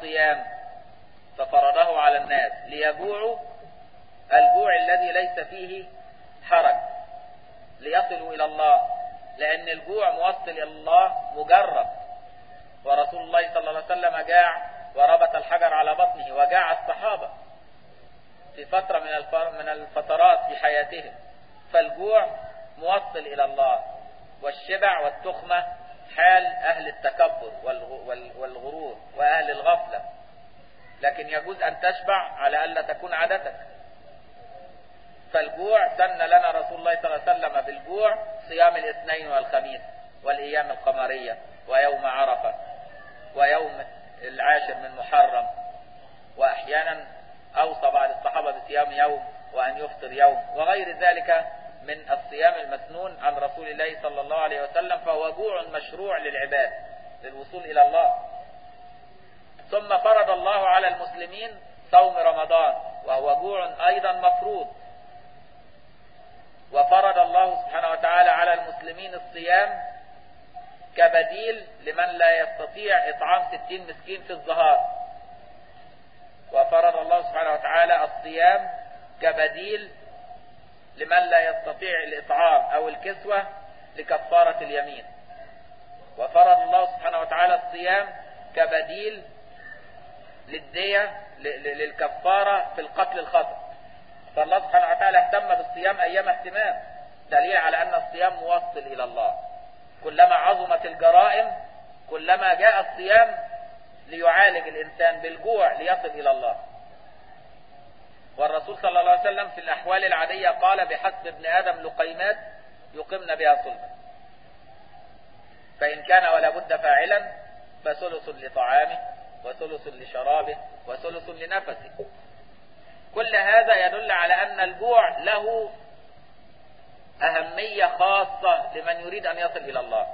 الصيام ففرضه على الناس ليجوعوا الجوع الذي ليس فيه حرج ليصلوا إلى الله لأن الجوع موصل إلى الله مجرب ورسول الله صلى الله عليه وسلم جاع وربط الحجر على بطنه وجاع الصحابة في فترة من الفر من الفترات في حياتهم فالجوع موصل إلى الله والشبع والتخمة حال أهل التكبر والغرور وأهل الغفلة لكن يجوز أن تشبع على ألا تكون عادتك فالجوع سن لنا رسول الله صلى الله عليه وسلم بالجوع صيام الاثنين والخميس والأيام القمرية ويوم عرفة ويوم العاشر من محرم وأحيانا أوصى بعض الصحابة بصيام يوم وأن يفطر يوم وغير ذلك من الصيام المسنون عن رسول الله صلى الله عليه وسلم فهو جوع مشروع للعباد للوصول إلى الله ثم فرض الله على المسلمين صوم رمضان وهو جوع أيضا مفروض وفرض الله سبحانه وتعالى على المسلمين الصيام كبديل لمن لا يستطيع إطعام ستين مسكين في الظهار وفرض الله سبحانه وتعالى الصيام كبديل لمن لا يستطيع الإطعام أو الكسوة لكفارة اليمين وفرض الله سبحانه وتعالى الصيام كبديل للدية للكفارة في القتل الخطأ فالله سبحانه وتعالى اهتم بالصيام أيام اهتمام دليل على أن الصيام موصل إلى الله كلما عظمت الجرائم كلما جاء الصيام ليعالج الإنسان بالجوع ليصل إلى الله والرسول صلى الله عليه وسلم في الأحوال العادية قال بحسب ابن آدم لقيمات يقمن بها صلبا فإن كان ولا بد فاعلا فثلث لطعامه وثلث لشرابه وثلث لنفسه كل هذا يدل على أن الجوع له أهمية خاصة لمن يريد أن يصل إلى الله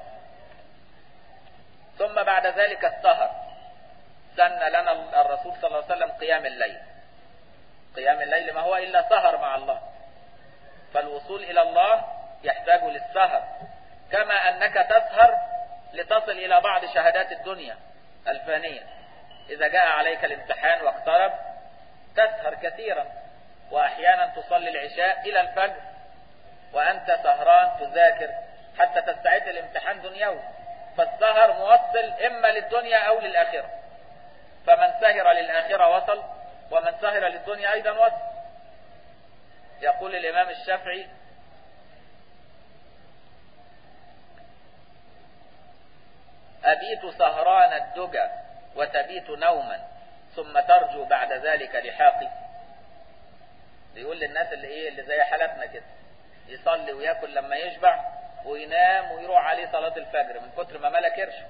ثم بعد ذلك السهر سن لنا الرسول صلى الله عليه وسلم قيام الليل قيام الليل ما هو إلا سهر مع الله فالوصول إلى الله يحتاج للسهر كما أنك تسهر لتصل إلى بعض شهادات الدنيا الفانية إذا جاء عليك الامتحان واقترب تسهر كثيرا وأحيانا تصلي العشاء إلى الفجر وأنت سهران تذاكر حتى تستعد الامتحان دنيوي فالسهر موصل إما للدنيا أو للآخرة فمن سهر للآخرة وصل ومن سهر للدنيا أيضا وصل يقول الإمام الشافعي أبيت سهران الدجى وتبيت نوما ثم ترجو بعد ذلك لحاقي بيقول للناس اللي ايه اللي زي حالتنا كده يصلي وياكل لما يشبع وينام ويروح عليه صلاة الفجر من كتر ما ملا كرش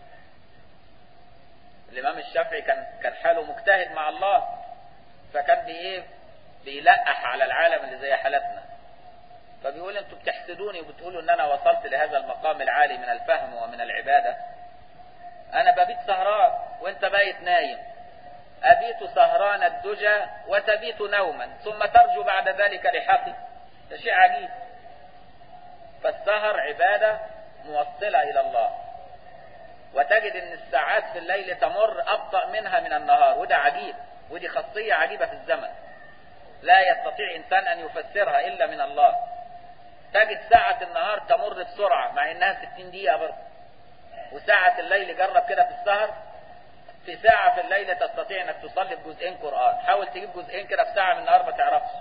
الإمام الشافعي كان كان حاله مجتهد مع الله فكان بإيه بيلقح على العالم اللي زي حالتنا فبيقول انتوا بتحسدوني وبتقولوا ان انا وصلت لهذا المقام العالي من الفهم ومن العبادة انا ببيت سهران وانت بايت نايم ابيت سهران الدجى وتبيت نوما ثم ترجو بعد ذلك لحقي ده شيء عجيب فالسهر عبادة موصلة الى الله وتجد ان الساعات في الليل تمر ابطأ منها من النهار وده عجيب ودي خاصية عجيبة في الزمن لا يستطيع انسان ان يفسرها الا من الله تجد ساعة النهار تمر بسرعة مع انها 60 دقيقة برضه وساعة الليل جرب كده في السهر في ساعة في الليل تستطيع انك تصلي بجزئين قرآن حاول تجيب جزئين كده في ساعة من النهار ما تعرفش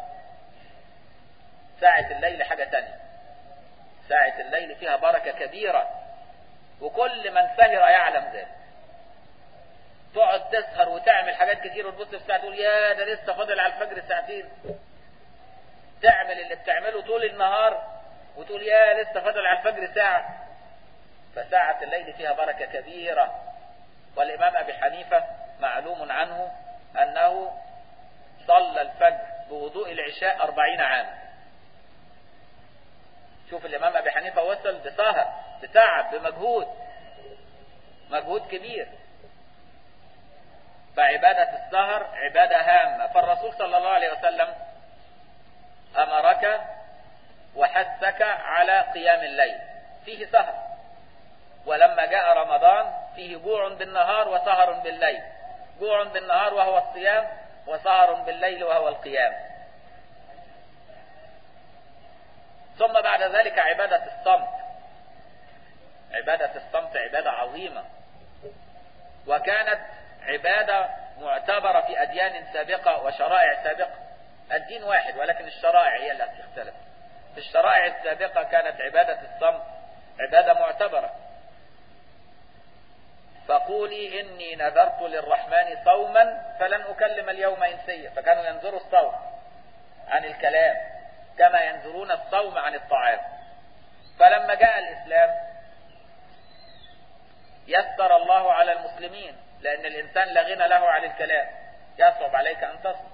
ساعة الليل حاجة تانية ساعة الليل فيها بركة كبيرة وكل من سهر يعلم ذلك تقعد تسهر وتعمل حاجات كتير وتبص في الساعة تقول يا ده لسه فاضل على الفجر ساعتين تعمل اللي بتعمله طول النهار وتقول يا لسه فاضل على الفجر ساعة فساعة الليل فيها بركة كبيرة والإمام أبي حنيفة معلوم عنه أنه صلى الفجر بوضوء العشاء أربعين عاما شوف الإمام أبي حنيفة وصل بسهر بتعب بمجهود مجهود كبير فعبادة السهر عبادة هامة فالرسول صلى الله عليه وسلم أمرك وحثك على قيام الليل فيه سهر ولما جاء رمضان فيه جوع بالنهار وسهر بالليل جوع بالنهار وهو الصيام وسهر بالليل وهو القيام ثم بعد ذلك عبادة الصمت عبادة الصمت عبادة عظيمة وكانت عبادة معتبرة في أديان سابقة وشرائع سابقة الدين واحد ولكن الشرائع هي التي اختلفت في الشرائع السابقة كانت عبادة الصمت عبادة معتبرة فقولي إني نذرت للرحمن صوما فلن أكلم اليوم إنسيا فكانوا ينظروا الصوم عن الكلام كما ينظرون الصوم عن الطعام فلما جاء الإسلام يسر الله على المسلمين لأن الإنسان لا غنى له عن الكلام يصعب عليك أن تصل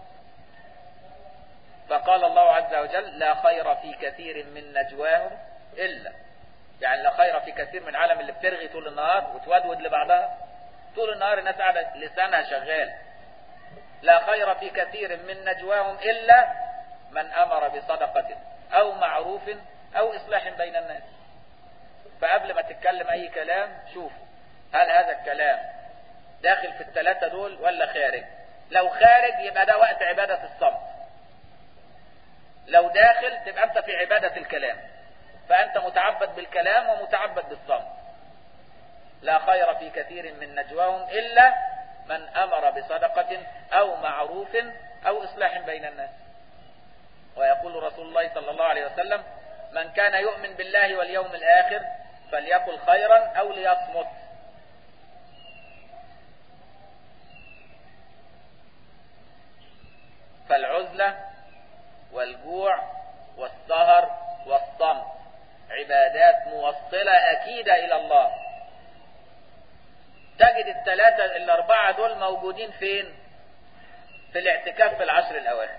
فقال الله عز وجل لا خير في كثير من نجواهم إلا يعني لا خير في كثير من عالم اللي بترغي طول النهار وتودود لبعضها طول النهار الناس قاعدة لسانها شغال لا خير في كثير من نجواهم إلا من أمر بصدقة أو معروف أو إصلاح بين الناس فقبل ما تتكلم أي كلام شوف هل هذا الكلام داخل في الثلاثة دول ولا خارج لو خارج يبقى ده وقت عبادة الصمت لو داخل تبقى أنت في عبادة الكلام فأنت متعبد بالكلام ومتعبد بالصمت لا خير في كثير من نجواهم إلا من أمر بصدقة أو معروف أو إصلاح بين الناس ويقول رسول الله صلى الله عليه وسلم من كان يؤمن بالله واليوم الآخر فليقل خيرا أو ليصمت فالعزلة والجوع والسهر والصمت عبادات موصلة أكيدة إلى الله تجد الثلاثة الأربعة دول موجودين فين في الاعتكاف في العشر الأواخر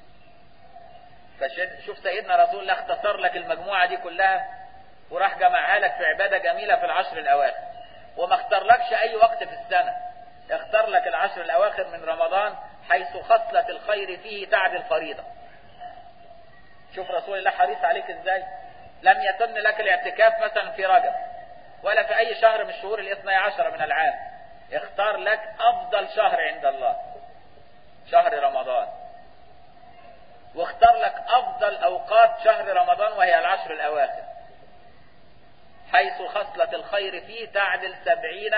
فشوف سيدنا رسول الله اختصر لك المجموعة دي كلها وراح جمعها لك في عبادة جميلة في العشر الأواخر وما اختارلكش أي وقت في السنة اختار لك العشر الأواخر من رمضان حيث خصلة الخير فيه تعدل فريضة شوف رسول الله حريص عليك ازاي لم يتم لك الاعتكاف مثلا في رجب ولا في اي شهر من الشهور الاثنى عشر من العام اختار لك افضل شهر عند الله شهر رمضان واختار لك افضل اوقات شهر رمضان وهي العشر الاواخر حيث خصلة الخير فيه تعدل سبعين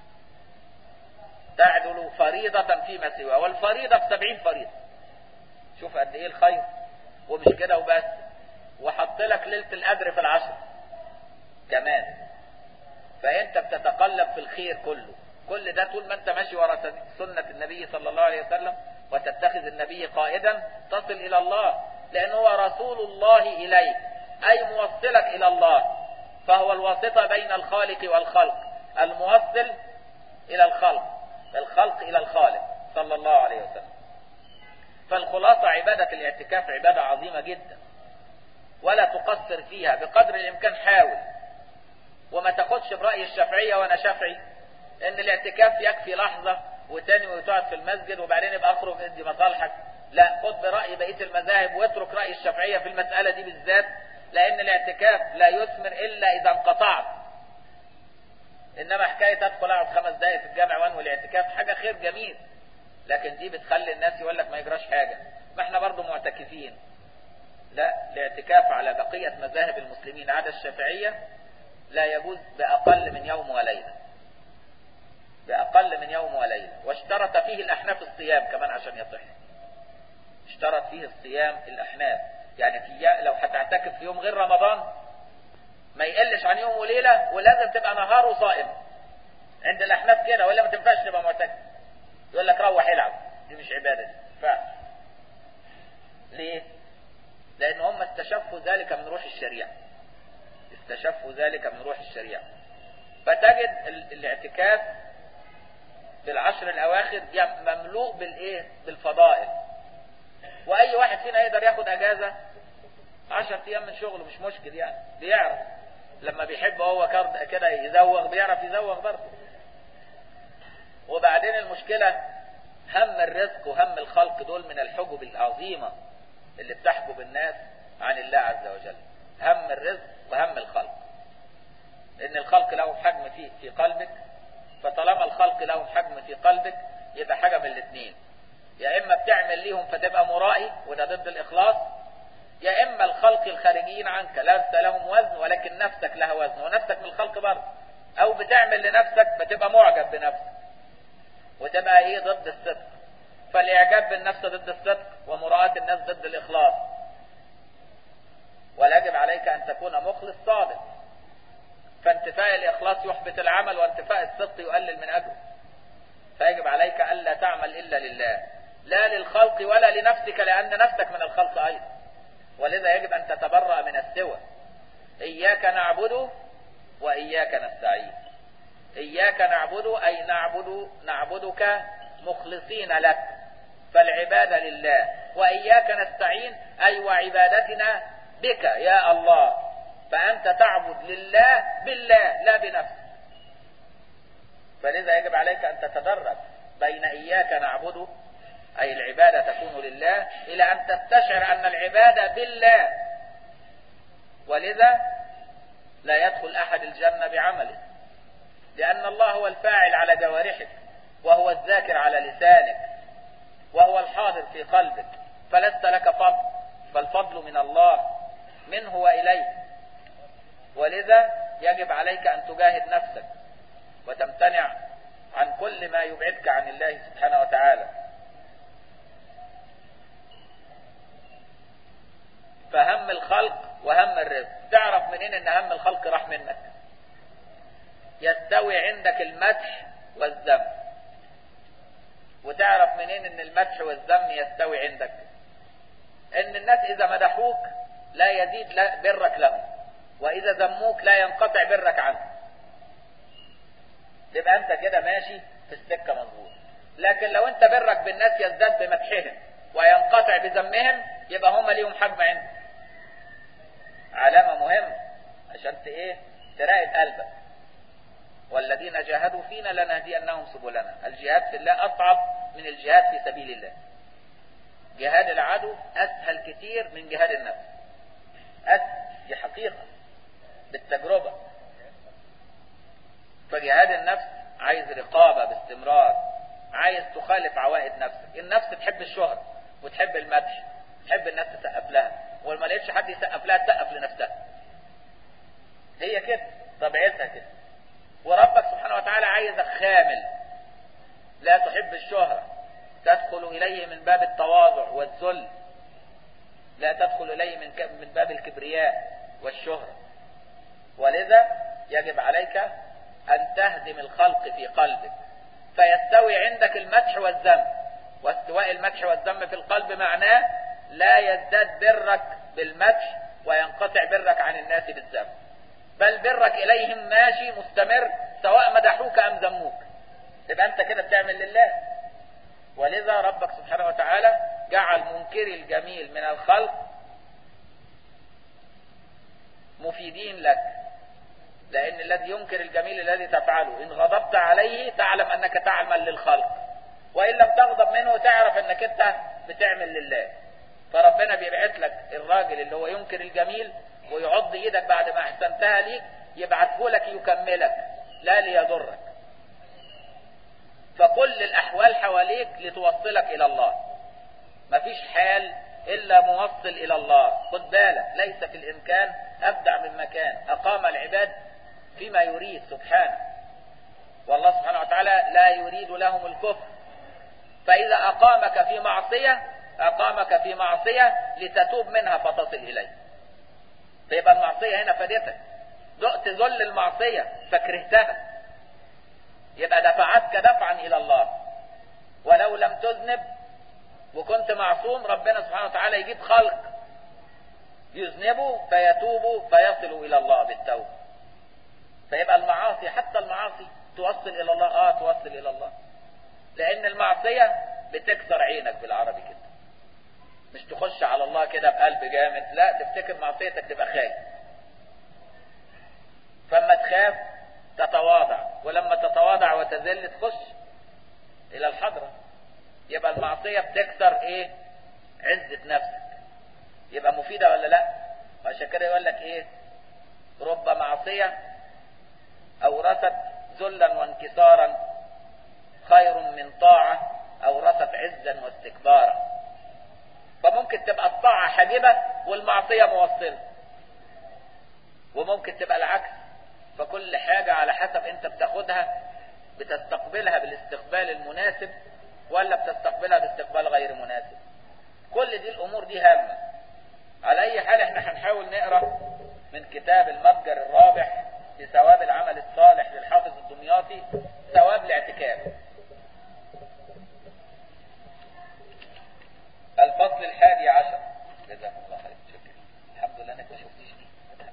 تعدل فريضة فيما سواه والفريضة بسبعين فريضة شوف قد ايه الخير ومش كده وبس وحط لك ليلة القدر في العشر كمان فانت بتتقلب في الخير كله كل ده طول ما انت ماشي ورا سنة النبي صلى الله عليه وسلم وتتخذ النبي قائدا تصل الى الله لان هو رسول الله اليك اي موصلك الى الله فهو الواسطة بين الخالق والخلق الموصل الى الخلق الخلق الى الخالق صلى الله عليه وسلم فالخلاصة عبادة الاعتكاف عبادة عظيمة جدا ولا تقصر فيها بقدر الامكان حاول وما تاخدش برأي الشافعية وانا شافعي ان الاعتكاف يكفي لحظة وتاني وتقعد في المسجد وبعدين يبقى اخرج ادي مصالحك لا خد برأي بقية المذاهب واترك رأي الشافعية في المسألة دي بالذات لان الاعتكاف لا يثمر الا اذا انقطعت انما حكاية ادخل اقعد خمس دقايق في الجامع وانوي الاعتكاف حاجة خير جميل لكن دي بتخلي الناس يقول لك ما يجراش حاجة ما احنا برضو معتكفين لا الاعتكاف على بقية مذاهب المسلمين عدا الشافعية لا يجوز بأقل من يوم وليلة بأقل من يوم وليلة واشترط فيه الأحناف الصيام كمان عشان يصح اشترط فيه الصيام الأحناف يعني في لو هتعتكف في يوم غير رمضان ما يقلش عن يوم وليلة ولازم تبقى نهاره صائم عند الأحناف كده ولا ما تنفعش تبقى معتكف يقول لك روح العب دي مش عبادة دي فعلا ليه لان هم استشفوا ذلك من روح الشريعة استشفوا ذلك من روح الشريعة فتجد الاعتكاف في العشر الاواخر مملوء بالايه بالفضائل واي واحد فينا يقدر ياخد اجازة عشر ايام من شغله مش مشكل يعني بيعرف لما بيحب هو كده يزوغ بيعرف يزوغ برضه وبعدين المشكلة هم الرزق وهم الخلق دول من الحجب العظيمة اللي بتحجب الناس عن الله عز وجل هم الرزق وهم الخلق ان الخلق له حجم في في قلبك فطالما الخلق لهم حجم في قلبك يبقى حاجة من الاثنين يا اما بتعمل ليهم فتبقى مرائي وده ضد الاخلاص يا اما الخلق الخارجيين عنك ليس لهم وزن ولكن نفسك لها وزن ونفسك من الخلق برضه او بتعمل لنفسك فتبقى معجب بنفسك وتبقى ايه ضد الصدق فالاعجاب بالنفس ضد الصدق ومراءة الناس ضد الاخلاص ويجب عليك ان تكون مخلص صادق فانتفاء الاخلاص يحبط العمل وانتفاء الصدق يقلل من اجره فيجب عليك الا تعمل الا لله لا للخلق ولا لنفسك لان نفسك من الخلق ايضا ولذا يجب ان تتبرأ من السوى اياك نعبد واياك نستعين اياك نعبد اي نعبد نعبدك مخلصين لك فالعبادة لله واياك نستعين اي وعبادتنا بك يا الله فانت تعبد لله بالله لا بنفسك فلذا يجب عليك ان تتدرج بين اياك نعبد اي العبادة تكون لله الى ان تستشعر ان العبادة بالله ولذا لا يدخل احد الجنة بعمله لان الله هو الفاعل على جوارحك وهو الذاكر على لسانك وهو الحاضر في قلبك فلست لك فضل فالفضل من الله منه واليه ولذا يجب عليك ان تجاهد نفسك وتمتنع عن كل ما يبعدك عن الله سبحانه وتعالى فهم الخلق وهم الرزق تعرف منين ان هم الخلق راح منك يستوي عندك المدح والذم وتعرف منين ان المدح والذم يستوي عندك ان الناس اذا مدحوك لا يزيد برك لهم واذا ذموك لا ينقطع برك عنهم تبقى انت كده ماشي في السكه مظبوط لكن لو انت برك بالناس يزداد بمدحهم وينقطع بذمهم يبقى هم ليهم حجم عندك علامه مهمه عشان ايه تراقب قلبك والذين جاهدوا فينا لنهدينهم سبلنا الجهاد في الله اصعب من الجهاد في سبيل الله جهاد العدو اسهل كتير من جهاد النفس اسهل دي حقيقه بالتجربه فجهاد النفس عايز رقابه باستمرار عايز تخالف عوائد نفسك النفس تحب الشهرة وتحب المدح تحب الناس تسقف لها وما لقيتش حد يسقف لها تسقف لنفسها هي كده طبيعتها كده وربك سبحانه وتعالى عايزك خامل لا تحب الشهرة تدخل إليه من باب التواضع والذل لا تدخل إليه من من باب الكبرياء والشهرة ولذا يجب عليك أن تهدم الخلق في قلبك فيستوي عندك المدح والذم واستواء المدح والذم في القلب معناه لا يزداد برك بالمدح وينقطع برك عن الناس بالذم بل برك إليهم ماشي مستمر سواء مدحوك أم ذموك تبقى أنت كده بتعمل لله ولذا ربك سبحانه وتعالى جعل منكري الجميل من الخلق مفيدين لك لأن الذي ينكر الجميل الذي تفعله إن غضبت عليه تعلم أنك تعمل للخلق وإن لم تغضب منه تعرف أنك أنت بتعمل لله فربنا بيبعت لك الراجل اللي هو ينكر الجميل ويعض ايدك بعد ما احسنتها ليك يبعته لك يكملك لا ليضرك فكل الاحوال حواليك لتوصلك الى الله مفيش حال الا موصل الى الله خد بالك ليس في الامكان ابدع من مكان اقام العباد فيما يريد سبحانه والله سبحانه وتعالى لا يريد لهم الكفر فاذا اقامك في معصية اقامك في معصية لتتوب منها فتصل اليه فيبقى المعصية هنا فادتك ذقت ذل المعصية فكرهتها يبقى دفعتك دفعا إلى الله ولو لم تذنب وكنت معصوم ربنا سبحانه وتعالى يجيب خلق يذنبوا فيتوبوا فيصلوا إلى الله بالتوبة فيبقى المعاصي حتى المعاصي توصل إلى الله آه توصل إلى الله لأن المعصية بتكسر عينك بالعربي كده مش تخش على الله كده بقلب جامد لا تفتكر معصيتك تبقى خايف فما تخاف تتواضع ولما تتواضع وتذل تخش الى الحضرة يبقى المعصية بتكسر ايه عزة نفسك يبقى مفيدة ولا لا عشان كده يقول لك ايه رب معصية اورثت ذلا وانكسارا خير من طاعة أورثت عزا واستكبارا فممكن تبقى الطاعة حاجبة والمعصية موصلة وممكن تبقى العكس فكل حاجة على حسب انت بتاخدها بتستقبلها بالاستقبال المناسب ولا بتستقبلها باستقبال غير مناسب كل دي الامور دي هامة على اي حال احنا هنحاول نقرأ من كتاب المتجر الرابح بثواب العمل الصالح للحافظ الدمياطي ثواب الاعتكاف الفصل الحادي عشر جزاكم الله خير شكرا الحمد لله انك ما شفتيش دي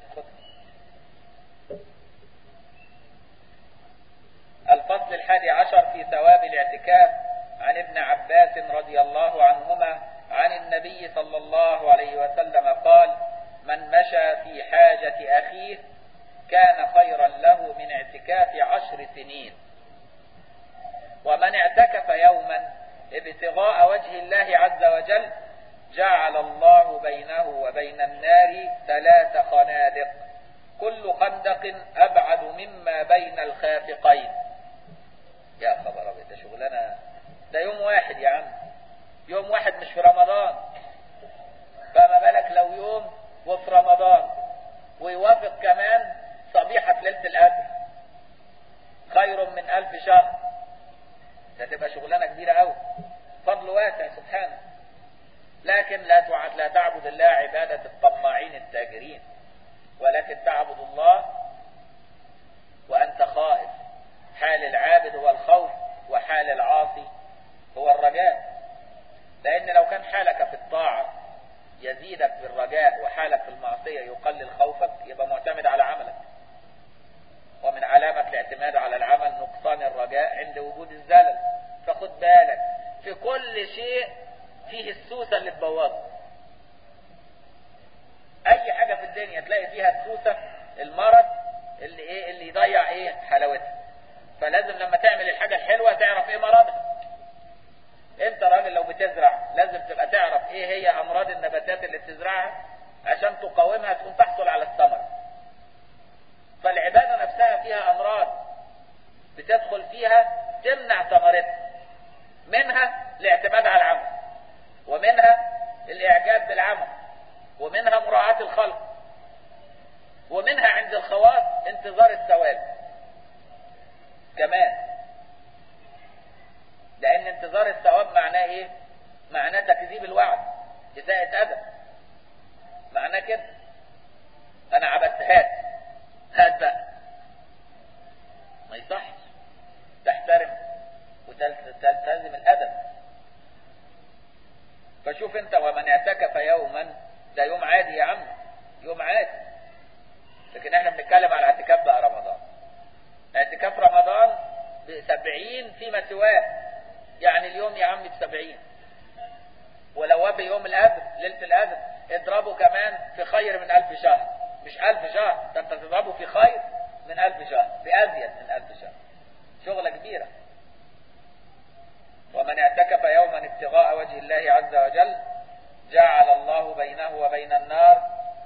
الفصل الحادي عشر في ثواب الاعتكاف عن ابن عباس رضي الله عنهما عن النبي صلى الله عليه وسلم قال من مشى في حاجة أخيه كان خيرا له من اعتكاف عشر سنين ومن اعتكف يوما ابتغاء وجه الله عز وجل جعل الله بينه وبين النار ثلاث خنادق كل خندق أبعد مما بين الخافقين يا خبر أبيض ده شغلانة ده يوم واحد يا عم يوم واحد مش في رمضان فما بالك لو يوم وفي رمضان ويوافق كمان صبيحة ليلة القدر خير من ألف شهر ده تبقى شغلانة كبيرة أوي فضل واسع سبحانه لكن لا تعد لا تعبد الله عبادة الطماعين التاجرين ولكن تعبد الله وأنت خائف حال العابد هو الخوف وحال العاصي هو الرجاء لأن لو كان حالك في الطاعة يزيدك بالرجاء وحالك في المعصية يقلل خوفك يبقى معتمد على عملك ومن علامة الاعتماد على العمل نقصان الرجاء عند وجود الزلل فخد بالك في كل شيء فيه السوسة اللي تبوظه اي حاجة في الدنيا تلاقي فيها السوسة المرض اللي ايه اللي يضيع ايه حلاوتها فلازم لما تعمل الحاجة الحلوة تعرف ايه مرضها انت راجل لو بتزرع لازم تبقى تعرف ايه هي امراض النباتات اللي بتزرعها عشان تقاومها تكون تحصل على الثمر فالعبادة نفسها فيها امراض بتدخل فيها تمنع ثمرتها منها الاعتماد على العمل ومنها الاعجاب بالعمل ومنها مراعاة الخلق ومنها عند الخواص انتظار الثواب كمان لان انتظار الثواب معناه ايه معناه تكذيب الوعد إساءة أدب معناه كده أنا عبدت هات هات بقى ما يصحش تحترم وتلتزم الأدب فشوف انت ومن اعتكف يوما ده يوم عادي يا عم يوم عادي لكن احنا بنتكلم على اعتكاف بقى رمضان اعتكاف رمضان بسبعين فيما سواه يعني اليوم يا عم بسبعين ولو وفي يوم القدر ليلة القدر اضربه كمان في خير من ألف شهر مش ألف شهر ده انت تضربه في خير من ألف شهر بأزيد من ألف شهر شغلة كبيرة ومن اعتكف يوما ابتغاء وجه الله عز وجل جعل الله بينه وبين النار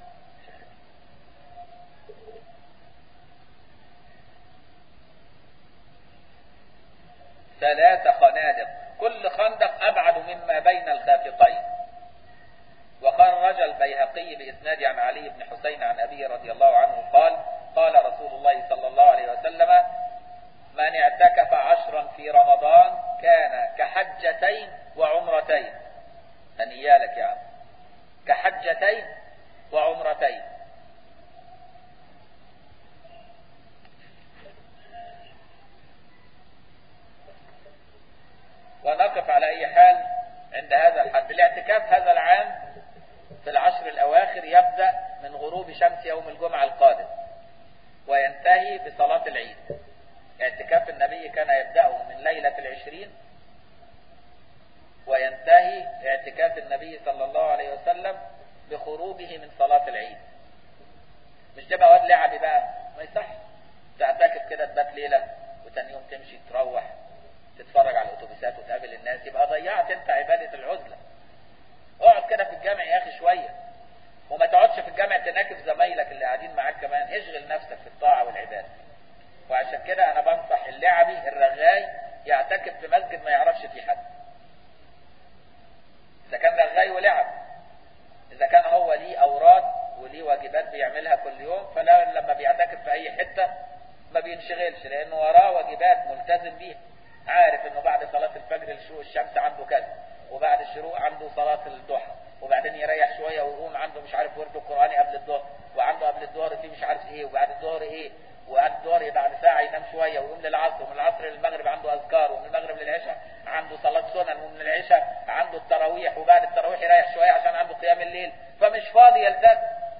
ثلاث خنادق كل خندق أبعد مما بين الخافقين وخرج البيهقي بإسناد عن علي بن حسين عن أبيه رضي الله عنه قال قال رسول الله صلى الله عليه وسلم من اعتكف عشرا في رمضان كان كحجتين وعمرتين هنيالك يا عم كحجتين وعمرتين ونقف على أي حال عند هذا الحد الاعتكاف هذا العام في العشر الأواخر يبدأ من غروب شمس يوم الجمعة القادم وينتهي بصلاة العيد اعتكاف النبي كان يبدأه من ليلة العشرين وينتهي اعتكاف النبي صلى الله عليه وسلم بخروجه من صلاة العيد مش تبقى واد لعبي بقى ما يصح تعتكف كده تبات ليلة وتاني يوم تمشي تروح تتفرج على الاتوبيسات وتقابل الناس يبقى ضيعت انت عبادة العزلة اقعد كده في الجامع يا اخي شوية وما تقعدش في الجامع تناكف زمايلك اللي قاعدين معاك كمان اشغل نفسك في الطاعة والعبادة وعشان كده انا بنصح يلتزم بيها عارف انه بعد صلاة الفجر لشروق الشمس عنده كذا وبعد الشروق عنده صلاة الضحى وبعدين يريح شوية ويقوم عنده مش عارف ورد القرآني قبل الظهر وعنده قبل الظهر فيه مش عارف ايه وبعد الظهر ايه وبعد الظهر بعد ساعة ينام شوية ويقوم للعصر ومن العصر للمغرب عنده أذكار ومن المغرب للعشاء عنده صلاة سنن ومن العشاء عنده التراويح وبعد التراويح يريح شوية عشان عنده قيام الليل فمش فاضي يلتزم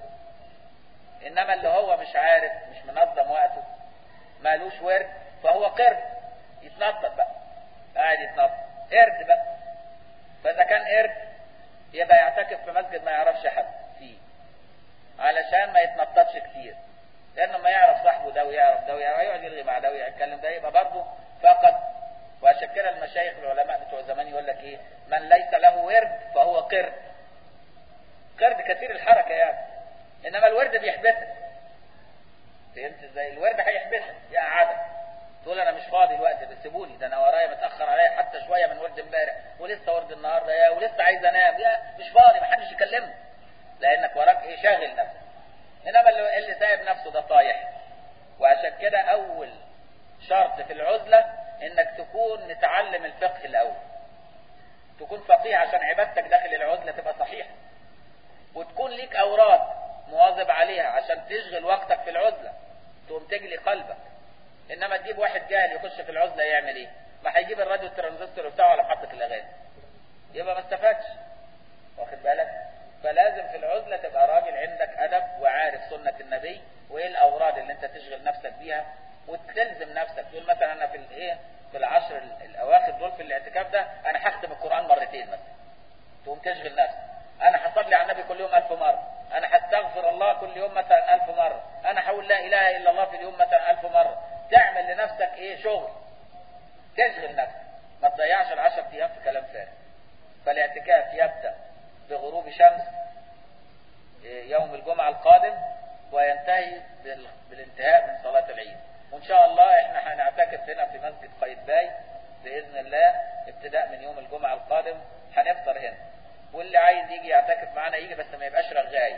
إنما اللي هو مش عارف مش منظم وقته مالوش ورد فهو قرد يتنطط بقى قاعد يتنطط قرد بقى فإذا كان قرد يبقى يعتكف في مسجد ما يعرفش حد فيه علشان ما يتنططش كتير لأنه ما يعرف صاحبه ده ويعرف ده ويعرف يقعد يلغي مع ده ويتكلم ده يبقى برضه فقد وعشان كده المشايخ العلماء بتوع زمان يقول لك ايه من ليس له ورد فهو قرد قرد كثير الحركة يعني انما الورد بيحبسك فهمت ازاي الورد هيحبسك يقعدك تقول انا مش فاضي الوقت ده سيبوني ده انا ورايا متاخر عليا حتى شويه من ورد امبارح ولسه ورد النهارده يا ولسه عايز انام يا مش فاضي محدش يكلمني لانك وراك ايه شاغل نفسك انما اللي, اللي سايب نفسه ده طايح وعشان كده اول شرط في العزله انك تكون متعلم الفقه الاول تكون فقيه عشان عبادتك داخل العزله تبقى صحيحه وتكون ليك اوراد مواظب عليها عشان تشغل وقتك في العزله تقوم تجلي قلبك انما تجيب واحد جاهل يخش في العزله يعمل ايه ما هيجيب الراديو الترانزستور بتاعه على محطه الاغاني يبقى ما استفادش واخد بالك فلازم في العزله تبقى راجل عندك ادب وعارف سنه النبي وايه الاوراد اللي انت تشغل نفسك بيها وتلزم نفسك تقول مثلا انا في الايه في العشر الاواخر دول في الاعتكاف ده انا هختم القران مرتين مثلا تقوم تشغل نفسك انا هصلي على النبي كل يوم ألف مرة انا هستغفر الله كل يوم مثلا ألف مرة انا هقول لا اله الا الله في اليوم مثلا ألف مرة تعمل لنفسك ايه شغل تشغل نفسك ما تضيعش العشر ايام في كلام فارغ فالاعتكاف يبدأ بغروب شمس يوم الجمعة القادم وينتهي بالانتهاء من صلاة العيد وان شاء الله احنا هنعتكف هنا في مسجد قايتباي باذن الله ابتداء من يوم الجمعة القادم هنفطر هنا واللي عايز يجي يعتكف معانا يجي بس ما يبقاش رغاي